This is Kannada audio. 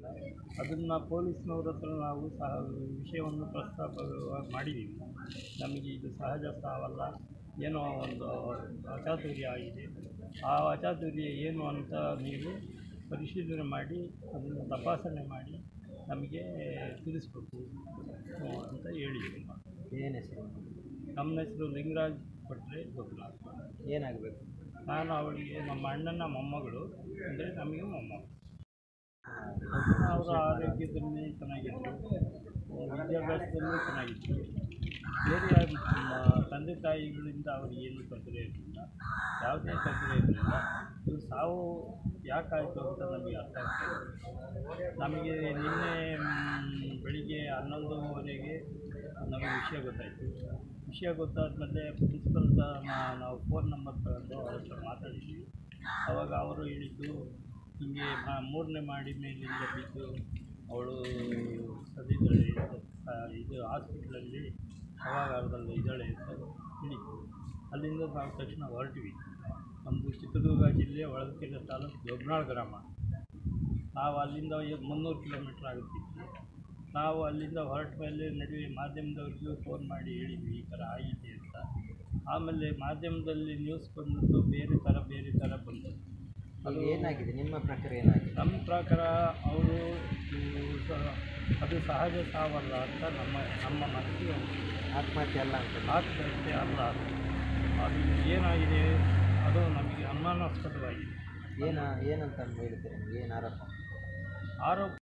ಅದನ್ನು ಪೊಲೀಸ್ನವ್ರ ಹತ್ರ ನಾವು ಸಹ ವಿಷಯವನ್ನು ಪ್ರಸ್ತಾಪ ಮಾಡಿದ್ದೀವಿ ನಮಗೆ ಇದು ಸಹಜ ಸಾವಲ್ಲ ಏನೋ ಒಂದು ಅಚಾತುರ್ಯ ಆಗಿದೆ ಆ ಅಚಾತುರ್ಯ ಏನು ಅಂತ ನೀವು ಪರಿಶೀಲನೆ ಮಾಡಿ ಅದನ್ನು ತಪಾಸಣೆ ಮಾಡಿ ನಮಗೆ ತಿಳಿಸ್ಬೇಕು ಹ್ಮ್, ಅಂತ ಹೇಳಿದ್ದೀವಿ ಏನು ಹೆಸರು ನಮ್ಮ ಹೆಸರು ಲಿಂಗರಾಜ್ ಭಟ್ರೆ ಗೋಪಿನಾಥ್ ಏನಾಗಬೇಕು ನಾನು ಅವಳಿಗೆ ನಮ್ಮ ಅಣ್ಣನ ಮೊಮ್ಮಗಳು ಅಂದರೆ ನಮಗೆ ಮೊಮ್ಮಗಳು ಅವರ ಆರೋಗ್ಯದಲ್ಲಿ ಚೆನ್ನಾಗಿತ್ತು ವಿದ್ಯಾಭ್ಯಾಸದಲ್ಲೂ ಚೆನ್ನಾಗಿತ್ತು ಬೇರೆ ನಮ್ಮ ತಂದೆ ತಾಯಿಗಳಿಂದ ಅವರಿಗೆ ಏನು ತೊಂದರೆ ಇರಲಿಲ್ಲ ಯಾವುದೇ ತೊಂದರೆ ಇರಲಿಲ್ಲ ಇದು ಸಾವು ಯಾಕಾಯಿತು ಅಂತ ನಮಗೆ ಅರ್ಥ ಆಗ್ತಾಯಿಲ್ಲ ನಮಗೆ ನಿನ್ನೆ ಮ್, ಬೆಳಿಗ್ಗೆ ಹನ್ನೊಂದುವರೆಗೆ ನಮಗೆ ವಿಷಯ ಗೊತ್ತಾಯಿತು ವಿಷಯ ಗೊತ್ತಾದಮೇಲೆ ಪ್ರಿನ್ಸಿಪಲ್ದ ನಾವು ಫೋನ್ ನಂಬರ್ ತಗೊಂಡು ಅವ್ರ ಹತ್ರ ಮಾತಾಡಿದ್ವಿ ಆವಾಗ ಅವರು ಹೇಳಿದ್ದು ಹಿಂಗೆ ಮ- ಮೂರನೇ ಮಾಡಿ ಮೇಲಿಂದ ಬಿದ್ದು ಅವಳು ಸದಿದ್ದಾಳೆ ಆ, ಇದು ಹಾಸ್ಪಿಟ್ಲಲ್ಲಿ ಶವಾಗಾರದಲ್ಲಿ ಇದ್ದಾಳೆ ಅಂತ ಹೇಳಿದ್ದು ಅಲ್ಲಿಂದ ನಾವು ತಕ್ಷಣ ಹೊರಟ್ವಿ ನಮ್ಮದು ಚಿತ್ರದುರ್ಗ ಜಿಲ್ಲೆ ಹೊಳಲ್ಕೆರೆ ತಾಲೂಕು ದೊಡ್ನಾಳ್ ಗ್ರಾಮ ನಾವು ಅಲ್ಲಿಂದ ಎ- ಮುನ್ನೂರು ಕಿಲೋಮೀಟ್ರ್ ಆಗುತ್ತಿತ್ತು ನಾವು ಅಲ್ಲಿಂದ ಹೊರಟ ಮೇಲೆ ನಡುವೆ ಮಾಧ್ಯಮದವ್ರಿಗೂ ಫೋನ್ ಮಾಡಿ ಹೇಳಿದ್ವಿ ಈ ಥರ ಆಗಿದೆ ಅಂತ ಆಮೇಲೆ ಮಾಧ್ಯಮದಲ್ಲಿ ನ್ಯೂಸ್ ಬಂದದ್ದು ಬೇರೆ ಥರ ಬೇರೆ ಥರ ಬಂತು ಅದು ಏನಾಗಿದೆ ನಿಮ್ಮ ಪ್ರಕಾರ ಏನಾಗಿದೆ ನಮ್ಮ ಪ್ರಕಾರ ಅವರು ಅದು ಸಹಜ ಸಾವಲ್ಲ ಅಂತ ನಮ್ಮ ನಮ್ಮ ಮನಸ್ಸಿಗೆ ಅನಿಸಿದೆ. ಆತ್ಮಹತ್ಯೆ ಅಲ್ಲ ಅಂತ ಆತ್ಮಹತ್ಯೆ ಅಲ್ಲ ಅದು. ಅದು ಏನಾಗಿದೆ ಅದು ನಮಗೆ ಅನುಮಾನಾಸ್ಪದವಾಗಿದೆ ಏನ ಏನಂತ ಹೇಳ್ತೀರಿ ನೀವು ಏನು ಆರೋಪ ಆರೋಪ